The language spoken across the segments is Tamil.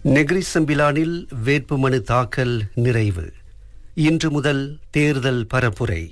நெகிரி செம்பிலானில் வேட்புமனு தாக்கல் நிறைவு இன்று முதல் தேர்தல் பரப்புரை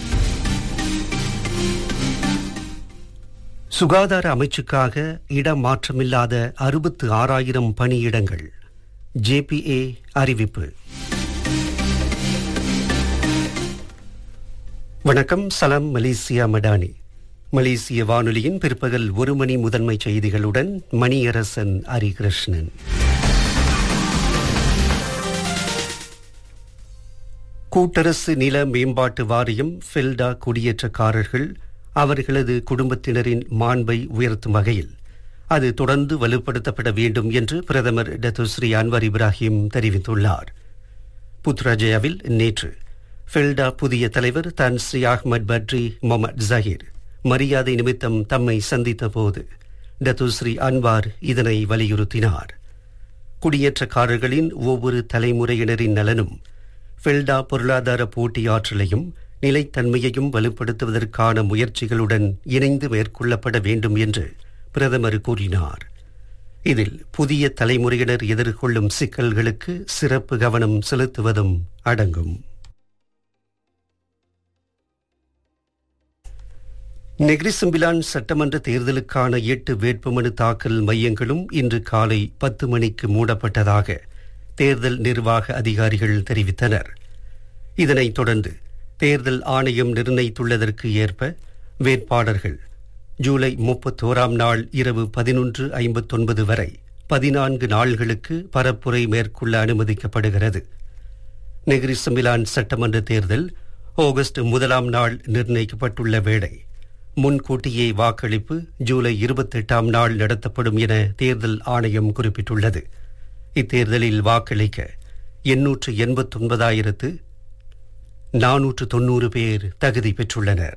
சுகாதார அமைச்சுக்காக இடமாற்றமில்லாத அறுபத்து ஆறாயிரம் பணியிடங்கள் ஜேபிஏ அறிவிப்பு வணக்கம் சலாம் மலேசியா மடானி மலேசிய வானொலியின் பிற்பகல் ஒரு மணி முதன்மை செய்திகளுடன் மணியரசன் ஹரிகிருஷ்ணன் கூட்டரசு நில மேம்பாட்டு வாரியம் ஃபெல்டா குடியேற்றக்காரர்கள் அவர்களது குடும்பத்தினரின் மாண்பை உயர்த்தும் வகையில் அது தொடர்ந்து வலுப்படுத்தப்பட வேண்டும் என்று பிரதமர் டத்துஸ்ரீ அன்வர் இப்ராஹிம் தெரிவித்துள்ளார் புத்ராஜயாவில் நேற்று ஃபெல்டா புதிய தலைவர் தன் ஸ்ரீ அஹ்மத் பட்ரி மொமட் ஜஹீர் மரியாதை நிமித்தம் தம்மை சந்தித்த போது டத்துஸ்ரீ அன்வார் இதனை வலியுறுத்தினார் குடியேற்றக்காரர்களின் ஒவ்வொரு தலைமுறையினரின் நலனும் ஃபெல்டா பொருளாதார போட்டியாற்றலையும் நிலைத்தன்மையையும் வலுப்படுத்துவதற்கான முயற்சிகளுடன் இணைந்து மேற்கொள்ளப்பட வேண்டும் என்று பிரதமர் கூறினார் இதில் புதிய தலைமுறையினர் எதிர்கொள்ளும் சிக்கல்களுக்கு சிறப்பு கவனம் செலுத்துவதும் அடங்கும் நெக்ரிசம்பிலான் சட்டமன்ற தேர்தலுக்கான எட்டு வேட்புமனு தாக்கல் மையங்களும் இன்று காலை பத்து மணிக்கு மூடப்பட்டதாக தேர்தல் நிர்வாக அதிகாரிகள் தெரிவித்தனர் இதனைத் தொடர்ந்து தேர்தல் ஆணையம் நிர்ணயித்துள்ளதற்கு ஏற்ப வேட்பாளர்கள் ஜூலை முப்பத்தோராம் நாள் இரவு பதினொன்று ஐம்பத்தொன்பது வரை பதினான்கு நாள்களுக்கு பரப்புரை மேற்கொள்ள அனுமதிக்கப்படுகிறது நெகிரி சமிலான் சட்டமன்ற தேர்தல் ஆகஸ்ட் முதலாம் நாள் நிர்ணயிக்கப்பட்டுள்ள வேளை முன்கூட்டியே வாக்களிப்பு ஜூலை இருபத்தெட்டாம் நாள் நடத்தப்படும் என தேர்தல் ஆணையம் குறிப்பிட்டுள்ளது இத்தேர்தலில் வாக்களிக்க எண்ணூற்று எண்பத்தொன்பதாயிரத்து நானூற்று தொன்னூறு பேர் தகுதி பெற்றுள்ளனர்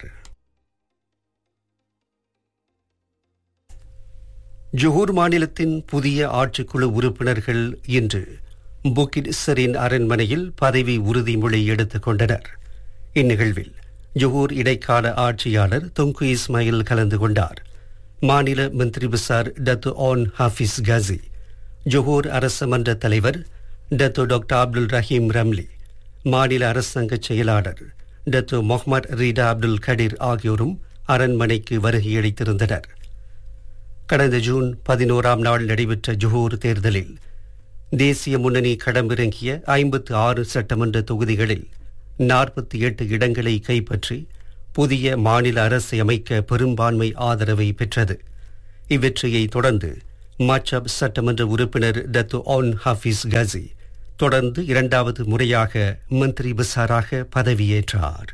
ஜொஹூர் மாநிலத்தின் புதிய ஆட்சிக்குழு உறுப்பினர்கள் இன்று புக்கிட் சரின் அரண்மனையில் பதவி உறுதிமொழி எடுத்துக் கொண்டனர் இந்நிகழ்வில் ஜொஹூர் இடைக்கால ஆட்சியாளர் தொங்கு இஸ்மாயில் கலந்து கொண்டார் மாநில மந்திரி பிசார் Datuk Onn Hafiz Ghazi Johor அரச மன்ற தலைவர் Datuk doctor Abdul Rahim Ramli மாநில அரசாங்க செயலாளர் Datuk Mohamed Rida Abdul Kadir ஆகியோரும் அரண்மனைக்கு வருகையளித்திருந்தனர் கடந்த ஜூன் பதினோராம் நாள் நடைபெற்ற ஜொஹூர் தேர்தலில் தேசிய முன்னணி களமிறங்கிய ஐம்பத்து ஆறு சட்டமன்ற தொகுதிகளில் நாற்பத்தி எட்டு இடங்களை கைப்பற்றி புதிய மாநில அரசை அமைக்க பெரும்பான்மை ஆதரவை பெற்றது இவ்வெற்றியை தொடர்ந்து மச்சப் சட்டமன்ற உறுப்பினர் டத்து ஆன் ஹாஃபிஸ் கசி தொடர்ந்து இரண்டாவது முறையாக மந்திரி பிசாராக பதவியேற்றார்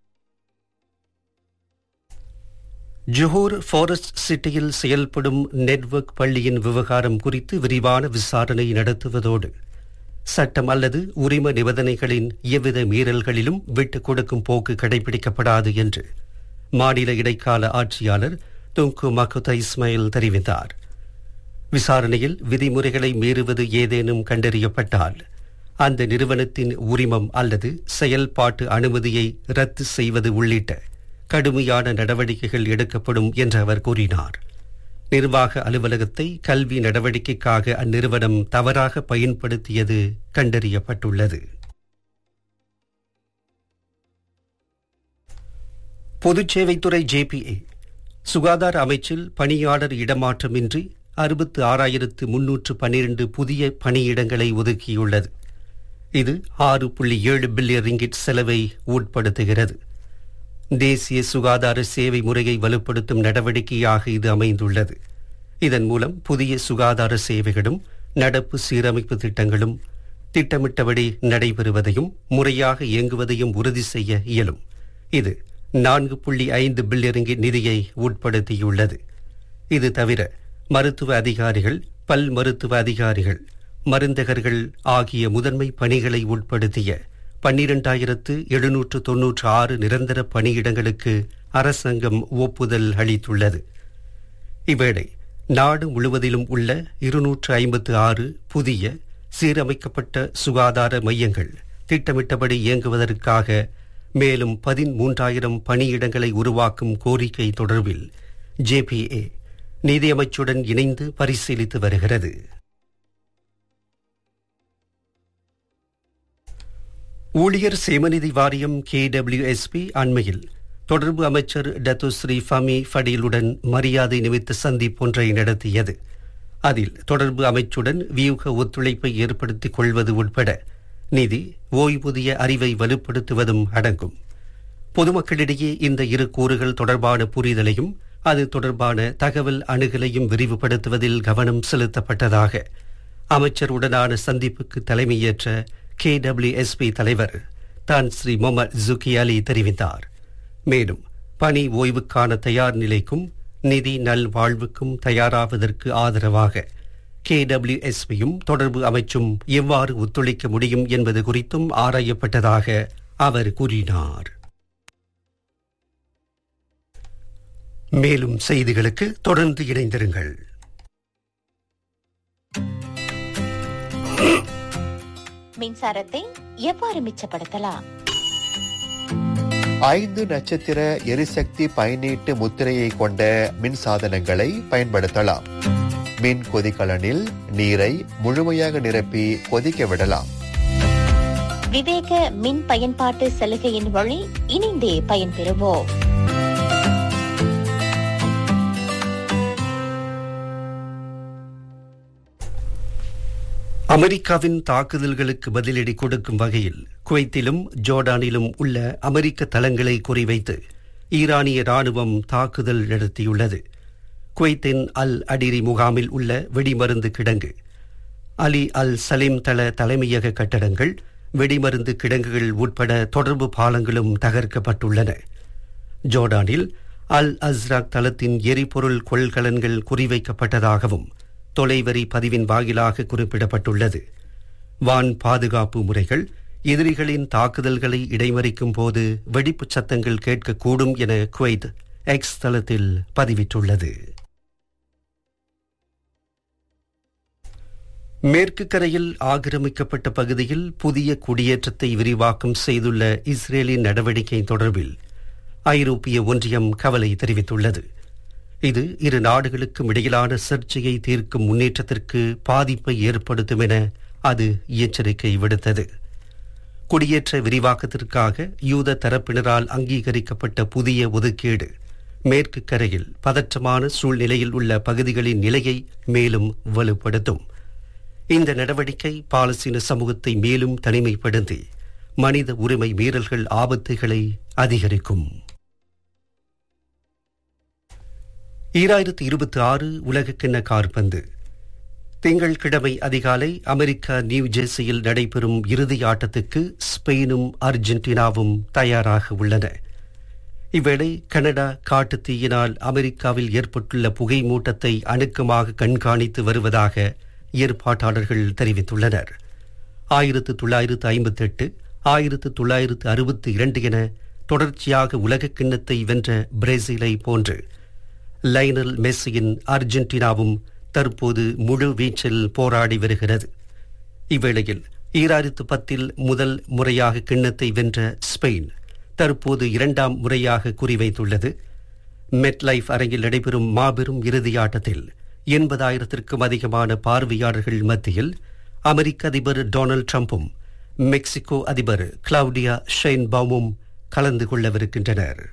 ஜொஹூர் ஃபாரஸ்ட் சிட்டியில் செயல்படும் நெட்வொர்க் பள்ளியின் விவகாரம் குறித்து விரிவான விசாரணை நடத்துவதோடு சட்டம் அல்லது உரிம நிபந்தனைகளின் எவ்வித மீறல்களிலும் விட்டுக் கொடுக்கும் போக்கு கடைபிடிக்கப்படாது என்று மாநில இடைக்கால ஆட்சியாளர் துங்கு மகுதா இஸ்மாயில் தெரிவித்தார் விசாரணையில் விதிமுறைகளை மீறுவது ஏதேனும் கண்டறியப்பட்டால் அந்த நிறுவனத்தின் உரிமம் அல்லது செயல்பாட்டு அனுமதியை ரத்து செய்வது உள்ளிட்ட கடுமையான நடவடிக்கைகள் எடுக்கப்படும் என்று அவர் கூறினார் நிர்வாக அலுவலகத்தை கல்வி நடவடிக்கைக்காக அந்நிறுவனம் தவறாக பயன்படுத்தியது கண்டறியப்பட்டுள்ளது பொதுச்சேவைத்துறை ஜேபிஏ சுகாதார அமைச்சில் பணியாளர் இடமாற்றமின்றி அறுபத்து ஆறாயிரத்து முன்னூற்று பன்னிரண்டு புதிய பணியிடங்களை ஒதுக்கியுள்ளது இது ஆறு புள்ளி ஏழு பில்லியன் ரிங்கிட் செலவை உட்படுத்துகிறது தேசிய சுகாதார சேவை முறையை வலுப்படுத்தும் நடவடிக்கையாக இது அமைந்துள்ளது இதன் மூலம் புதிய சுகாதார சேவைகளும் நடப்பு சீரமைப்பு திட்டங்களும் திட்டமிட்டபடி நடைபெறுவதையும் முறையாக இயங்குவதையும் உறுதி செய்ய இயலும் இது நான்கு புள்ளி ஐந்து பில்லியன் நிதியை உட்படுத்தியுள்ளது இது தவிர மருத்துவ அதிகாரிகள் பல் மருத்துவ அதிகாரிகள் மருந்தகர்கள் ஆகிய முதன்மை பணிகளை உட்படுத்திய பன்னிரண்டாயிரத்து எழுநூற்று தொன்னூற்று ஆறு நிரந்தர பணியிடங்களுக்கு அரசாங்கம் ஒப்புதல் அளித்துள்ளது இவ்வேளை நாடு முழுவதிலும் உள்ள இருநூற்று ஐம்பத்து ஆறு புதிய சீரமைக்கப்பட்ட சுகாதார மையங்கள் திட்டமிட்டபடி இயங்குவதற்காக மேலும் பதிமூன்றாயிரம் பணியிடங்களை உருவாக்கும் கோரிக்கை தொடர்பில் ஜேபிஏ நிதியமைச்சுடன் இணைந்து பரிசீலித்து வருகிறது ஊழியர் சேமநிதி வாரியம் கேடபிள்யூஎஸ்பி அண்மையில் தொடர்பு அமைச்சர் டத்துஸ்ரீ ஃபமி ஃபடீலுடன் மரியாதை நிமித்த சந்திப்பொன்றை நடத்தியது அதில் தொடர்பு அமைச்சுடன் வியூக ஒத்துழைப்பை ஏற்படுத்திக் கொள்வது உட்பட நிதி ஓய்வூதிய அறிவை வலுப்படுத்துவதும் அடங்கும் பொதுமக்களிடையே இந்த இரு கூறுகள் தொடர்பான புரிதலையும் அது தொடர்பான தகவல் அணுகலையும் விரிவுபடுத்துவதில் கவனம் செலுத்தப்பட்டதாக அமைச்சருடனான சந்திப்புக்கு தலைமையேற்ற கேடபிள்யூஎஸ்பி தலைவர் தான் ஸ்ரீ முகமது ஜுகி அலி தெரிவித்தார் மேலும் பணி ஓய்வுக்கான தயார் நிலைக்கும் நிதி நல்வாழ்வுக்கும் தயாராவதற்கு ஆதரவாக கேடபிள்யூஎஸ்பியும் தொடர்பு அமைச்சும் எவ்வாறு ஒத்துழைக்க முடியும் என்பது குறித்தும் ஆராயப்பட்டதாக அவர் கூறினார் மேலும் செய்திகளுக்கு தொடர்ந்து இணைந்திருங்கள் மின்சாரத்தை எவ்வாறு மிச்சப்படுத்தலாம் ஐந்து நட்சத்திர எரிசக்தி பயனீட்டு முத்திரையை கொண்ட மின் சாதனங்களை பயன்படுத்தலாம் மின் கொதிகலனில் நீரை முழுமையாக நிரப்பி கொதிக்க விடலாம் விவேக மின் பயன்பாட்டு சலுகையின் வழி இணைந்தே பயன்பெறுவோம் அமெரிக்காவின் தாக்குதல்களுக்கு பதிலடி கொடுக்கும் வகையில் குவைத்திலும் ஜோர்டானிலும் உள்ள அமெரிக்க தளங்களை குறிவைத்து ஈரானிய ராணுவம் தாக்குதல் நடத்தியுள்ளது குவைத்தின் அல் அடிரி முகாமில் உள்ள வெடிமருந்து கிடங்கு அலி அல் சலீம் தள தலைமையக கட்டடங்கள் வெடிமருந்து கிடங்குகள் உட்பட தொடர்பு பாலங்களும் தகர்க்கப்பட்டுள்ளன ஜோர்டானில் அல் அஸ்ராக் தளத்தின் எரிபொருள் கொள்கலன்கள் குறிவைக்கப்பட்டதாகவும் தொலைவரி பதிவின் வாயிலாக குறிப்பிடப்பட்டுள்ளது வான் பாதுகாப்பு முறைகள் எதிரிகளின் தாக்குதல்களை இடைமறிக்கும் போது வெடிப்புச் சத்தங்கள் கேட்கக்கூடும் என குவைத் எக்ஸ் தளத்தில் பதிவிட்டுள்ளது மேற்கு கரையில் ஆக்கிரமிக்கப்பட்ட பகுதியில் புதிய குடியேற்றத்தை விரிவாக்கம் செய்துள்ள இஸ்ரேலின் நடவடிக்கை தொடர்பில் ஐரோப்பிய ஒன்றியம் கவலை தெரிவித்துள்ளது இது இரு நாடுகளுக்கும் இடையிலான சர்ச்சையை தீர்க்கும் முன்னேற்றத்திற்கு பாதிப்பை ஏற்படுத்தும் என அது எச்சரிக்கை விடுத்தது குடியேற்ற விரிவாக்கத்திற்காக யூத தரப்பினரால் அங்கீகரிக்கப்பட்ட புதிய ஒதுக்கீடு மேற்கு கரையில் பதற்றமான சூழ்நிலையில் உள்ள பகுதிகளின் நிலையை மேலும் வலுப்படுத்தும் இந்த நடவடிக்கை பாலஸ்தீன சமூகத்தை மேலும் தனிமைப்படுத்தி மனித உரிமை மீறல்கள் ஆபத்துகளை அதிகரிக்கும் ஈராயிரத்தி இருபத்தி ஆறு உலகக்கிண்ண கார்பந்து திங்கள்கிழமை அதிகாலை அமெரிக்கா நியூ ஜெர்சியில் நடைபெறும் இறுதி ஆட்டத்துக்கு ஸ்பெயினும் அர்ஜென்டினாவும் தயாராக உள்ளன இவ்வேளை கனடா காட்டுத்தீயினால் அமெரிக்காவில் ஏற்பட்டுள்ள புகை மூட்டத்தை அணுக்கமாக கண்காணித்து வருவதாக ஏற்பாட்டாளர்கள் தெரிவித்துள்ளனர் ஆயிரத்து தொள்ளாயிரத்து ஐம்பத்தி எட்டு ஆயிரத்து தொள்ளாயிரத்து அறுபத்தி இரண்டு என தொடர்ச்சியாக உலக கிண்ணத்தை வென்ற பிரேசிலை போன்று லைனல் மெஸ்ஸியின் அர்ஜென்டினாவும் தற்போது முழு வீச்சில் போராடி வருகிறது இவ்வேளையில் ஈராயிரத்து பத்தில் முதல் முறையாக கிண்ணத்தை வென்ற ஸ்பெயின் தற்போது இரண்டாம் முறையாக குறிவைத்துள்ளது மெட் லைஃப் அரங்கில் நடைபெறும் மாபெரும் இறுதி ஆட்டத்தில் எண்பதாயிரத்திற்கும் அதிகமான பார்வையாளர்கள் மத்தியில் அமெரிக்க அதிபர் டொனால்ட் ட்ரம்பும் மெக்சிகோ அதிபர் கிளவுடியா ஷெயின்பாமும் கலந்து கொள்ளவிருக்கின்றனர்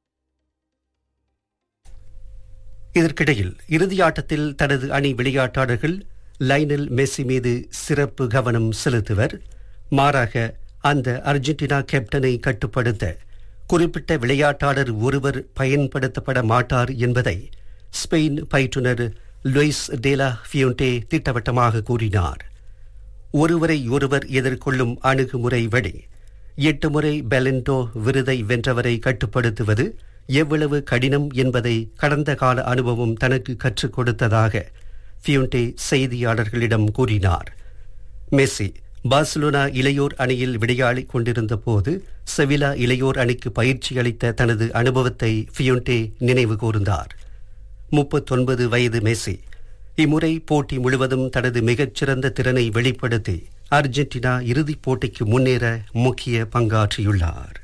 இதற்கிடையில் இறுதியாட்டத்தில் தனது அணி விளையாட்டாளர்கள் லைனல் மெஸ்ஸி மீது சிறப்பு கவனம் செலுத்துவர் மாறாக அந்த அர்ஜென்டினா கேப்டனை கட்டுப்படுத்த குறிப்பிட்ட விளையாட்டாளர் ஒருவர் பயன்படுத்தப்பட மாட்டார் என்பதை ஸ்பெயின் பயிற்றுனர் லூயிஸ் டேலா ஃபியோண்டே திட்டவட்டமாக கூறினார் ஒருவரை ஒருவர் எதிர்கொள்ளும் அணுகுமுறை வழி எட்டு முறை பெலண்டோ விருதை வென்றவரை கட்டுப்படுத்துவது எவ்வளவு கடினம் என்பதை கடந்த கால அனுபவம் தனக்கு கற்றுக் கொடுத்ததாக ஃபியூண்டே செய்தியாளர்களிடம் கூறினார் மெஸ்ஸி பார்சிலோனா இளையோர் அணியில் விளையாடிக் கொண்டிருந்த போது செவிலா இளையோர் அணிக்கு பயிற்சி அளித்த தனது அனுபவத்தை ஃபியோண்டே நினைவு கூர்ந்தார் முப்பத்தொன்பது வயது மெஸ்ஸி இம்முறை போட்டி முழுவதும் தனது மிகச்சிறந்த திறனை வெளிப்படுத்தி அர்ஜென்டினா இறுதிப் போட்டிக்கு முன்னேற முக்கிய பங்காற்றியுள்ளார்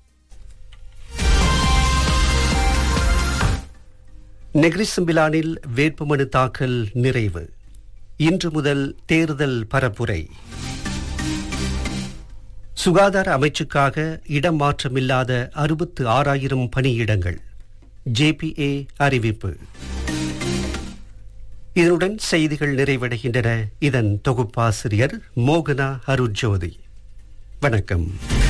நெக்ரிசம்பிலானில் வேட்புமனு தாக்கல் நிறைவு இன்று முதல் தேர்தல் பரப்புரை சுகாதார அமைச்சுக்காக இடமாற்றமில்லாத அறுபத்து ஆறாயிரம் பணியிடங்கள் ஜேபிஏ அறிவிப்பு இதனுடன் செய்திகள் நிறைவடைகின்றன இதன் தொகுப்பாசிரியர் மோகனா அருட்ஜோதி வணக்கம்